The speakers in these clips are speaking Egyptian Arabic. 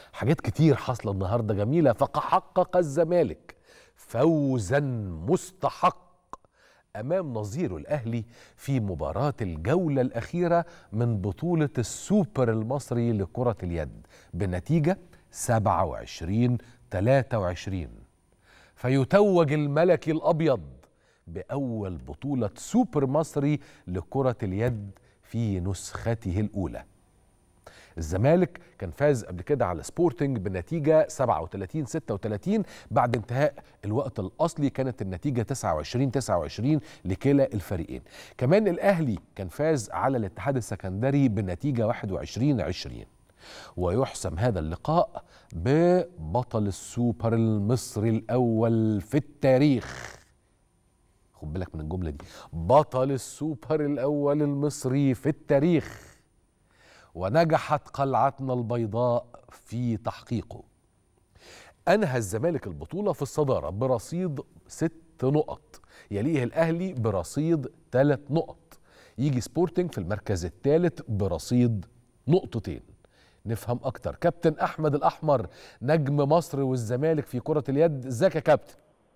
حاجات كتير حاصله النهارده جميله فحقق الزمالك فوزا مستحق امام نظيره الاهلي في مباراه الجوله الاخيره من بطوله السوبر المصري لكره اليد بنتيجه 27 23 فيتوج الملكي الابيض باول بطوله سوبر مصري لكره اليد في نسخته الاولى الزمالك كان فاز قبل كده على سبورتنج بنتيجه 37 36 بعد انتهاء الوقت الاصلي كانت النتيجه 29 29 لكلا الفريقين كمان الاهلي كان فاز على الاتحاد السكندري بنتيجه 21 20 ويحسم هذا اللقاء ببطل السوبر المصري الاول في التاريخ خد بالك من الجمله دي بطل السوبر الاول المصري في التاريخ ونجحت قلعتنا البيضاء في تحقيقه انهى الزمالك البطوله في الصداره برصيد ست نقط يليه الاهلي برصيد ثلاث نقط يجي سبورتنج في المركز الثالث برصيد نقطتين نفهم اكتر كابتن احمد الاحمر نجم مصر والزمالك في كره اليد ازيك يا كابتن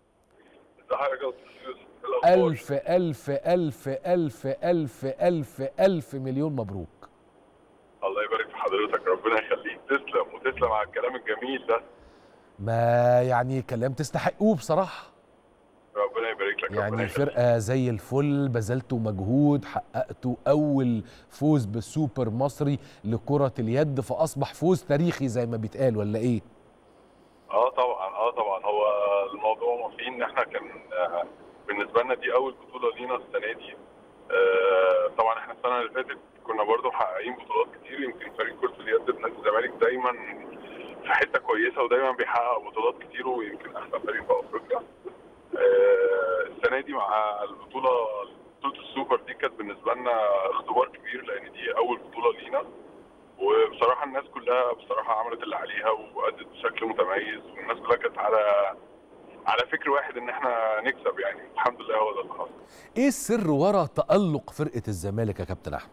ألف ألف ألف ألف ألف ألف ألف مليون مبروك الله يبارك في حضرتك ربنا يخليك تسلم وتسلم على الكلام الجميل ده ما يعني كلام تستحقوه بصراحة ربنا يبارك لك يعني ربنا يخليك. الفرقة زي الفل بذلتوا مجهود حققتوا أول فوز بالسوبر مصري لكرة اليد فأصبح فوز تاريخي زي ما بيتقال ولا إيه؟ اه طبعا اه طبعا هو الموضوع ما فيه ان احنا كان آه، بالنسبه لنا دي اول بطوله لينا السنه دي آه، طبعا احنا السنه اللي فاتت كنا برضو محققين بطولات كتير يمكن فريق كره اليد بنادي الزمالك دايما في حته كويسه ودايما بيحقق بطولات كتير ويمكن احسن فريق في افريقيا آه، السنه دي مع البطوله بطوله السوبر دي كانت بالنسبه لنا اختبار كبير لان دي اول بطوله لينا وبصراحه الناس كلها بصراحه عملت اللي عليها وادت بشكل متميز والناس كلها كانت على على فكر واحد ان احنا نكسب يعني الحمد لله هو ده اللي حصل إيه السر ورا تألق فرقة الزمالك يا كابتن أحمد؟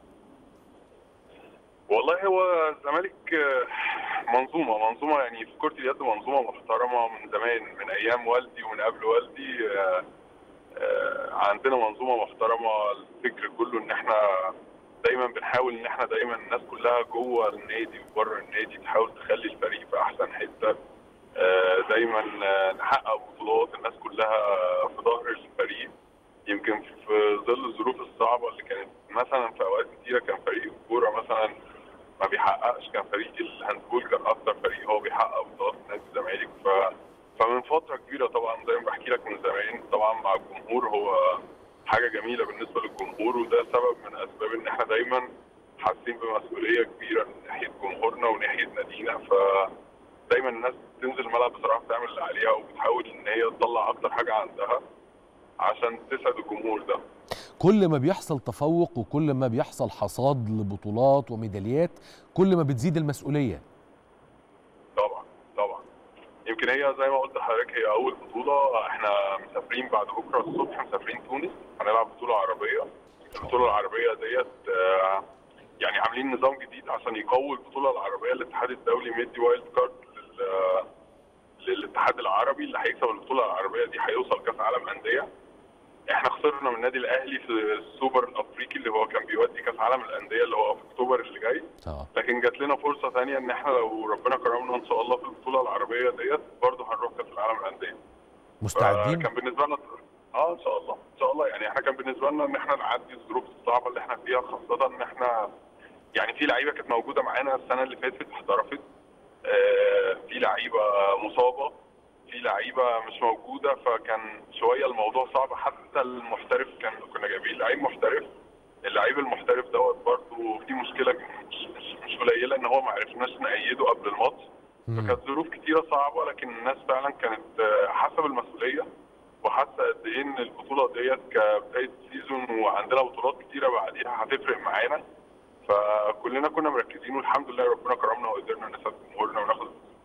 والله هو الزمالك آه، منظومه منظومه يعني في كره اليد منظومه محترمه من زمان من ايام والدي ومن قبل والدي آه، آه، عندنا منظومه محترمه الفكر كله ان احنا دايما بنحاول ان احنا دايما الناس كلها جوه النادي وبره النادي تحاول تخلي الفريق في احسن حته آه، دايما آه، نحقق بطولات الناس كلها في ظهر الفريق يمكن في ظل الظروف الصعبه اللي كانت مثلا في اوقات كتيره كان فريق الكوره مثلا ما بيحققش كان فريق الهاندبول كان اكتر فريق هو بيحقق بطولات في نادي الزمالك ف فمن فتره كبيره طبعا زي ما بحكي لك من زمان طبعا مع الجمهور هو حاجه جميله بالنسبه للجمهور وده سبب من اسباب ان احنا دايما حاسين بمسؤوليه كبيره من ناحيه جمهورنا وناحيه نادينا ف دايما الناس بتنزل الملعب بصراحه بتعمل اللي عليها وبتحاول ان هي تطلع اكتر حاجه عندها عشان تسعد الجمهور ده كل ما بيحصل تفوق وكل ما بيحصل حصاد لبطولات وميداليات كل ما بتزيد المسؤولية طبعا طبعا يمكن هي زي ما قلت لحضرتك هي اول بطوله احنا مسافرين بعد بكره الصبح مسافرين تونس هنلعب بطوله عربيه البطوله العربيه ديت آه، يعني عاملين نظام جديد عشان يقوي البطوله العربيه الاتحاد الدولي مدي وايلد كارد لل- للاتحاد العربي اللي هيكسب البطوله العربيه دي هيوصل كاس عالم انديه احنا خسرنا من النادي الاهلي في السوبر الافريقي اللي هو كان بيودي كاس عالم الانديه اللي هو في اكتوبر اللي جاي اه لكن جات لنا فرصه ثانيه ان احنا لو ربنا كرمنا ان شاء الله في البطوله العربيه ديت برضه هنروح كاس العالم للانديه مستعدين كان بالنسبه لنا اه ان شاء الله ان شاء الله يعني احنا كان بالنسبه لنا ان احنا نعدي الظروف الصعبه اللي احنا فيها خاصه ان احنا يعني في لعيبه كانت موجوده معانا السنه اللي فاتت احترفت آه في لعيبه مصابه في لعيبه مش موجوده فكان شويه الموضوع صعب حتى المحترف كان كنا جايبين لعيب محترف اللعيب المحترف دوت برضه في مشكله مش, مش, مش قليله ان هو ما عرفناش نأيده قبل الماتش مم. فكانت ظروف كتيره صعبه لكن الناس فعلا كانت آه، حاسه بالمسؤوليه وحاسه قد ايه ان البطوله ديت كبدايه سيزون وعندنا بطولات كتيره بعديها هتفرق معانا فكلنا كنا مركزين والحمد لله ربنا كرمنا وقدرنا نسعد جمهورنا وناخد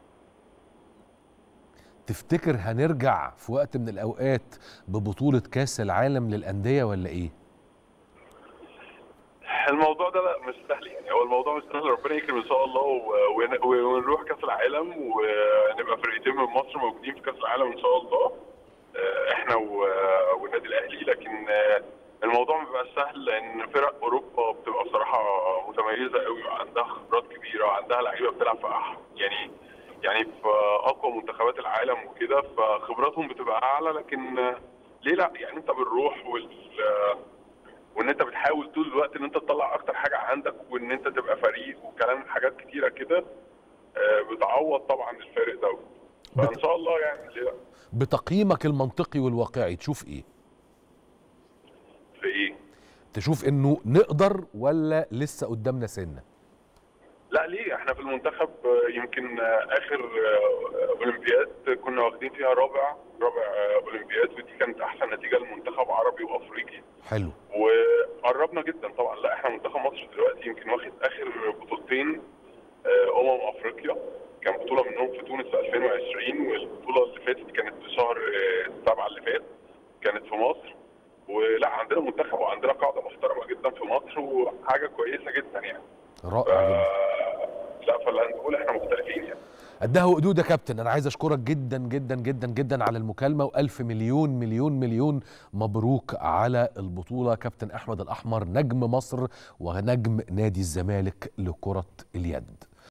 تفتكر هنرجع في وقت من الأوقات ببطولة كأس العالم للأندية ولا إيه؟ الموضوع ده لا مش سهل يعني هو الموضوع مش سهل ربنا ربنا يكرم ان شاء الله و- ون- ونروح كاس العالم ونبقى فرقتين من مصر موجودين في كاس العالم ان شاء الله آه، احنا و- والنادي الاهلي لكن آه، الموضوع ما بيبقاش سهل لان فرق اوروبا بتبقى بصراحه متميزه قوي وعندها خبرات كبيره وعندها لعيبه بتلعب في أح يعني يعني في اقوى منتخبات العالم وكده فخبراتهم بتبقى اعلى لكن آه، ليه لا يعني انت بالروح وال آه، وان انت بتحاول طول الوقت ان انت تطلع اكتر حاجه عندك وان انت تبقى فريق وكلام حاجات كتيره كده آه، بتعوض طبعا الفارق ده فان شاء الله يعني ليه لا؟ بتقييمك المنطقي والواقعي تشوف ايه في ايه؟ تشوف انه نقدر ولا لسه قدامنا سنه لا ليه احنا في المنتخب آه، يمكن آه، اخر آه، اولمبياد كنا واخدين فيها رابع رابع آه، اولمبياد ودي كانت احسن نتيجه لمنتخب عربي وافريقي حلو وقربنا جدا طبعا لا احنا منتخب مصر دلوقتي يمكن واخد اخر بطولتين آه، امم افريقيا كان بطوله منهم في تونس في 2020 والبطوله اللي فاتت كانت في شهر آه، سبعه اللي فات كانت في مصر ولا عندنا منتخب وعندنا قاعده محترمه جدا في مصر وحاجه كويسه جدا يعني رائع جدا آه، لا فلا نقول احنا مختلفين يعني قدها وقدود يا كابتن انا عايز اشكرك جدا جدا جدا جدا على المكالمه والف مليون مليون مليون مبروك على البطوله كابتن احمد الاحمر نجم مصر ونجم نادي الزمالك لكره اليد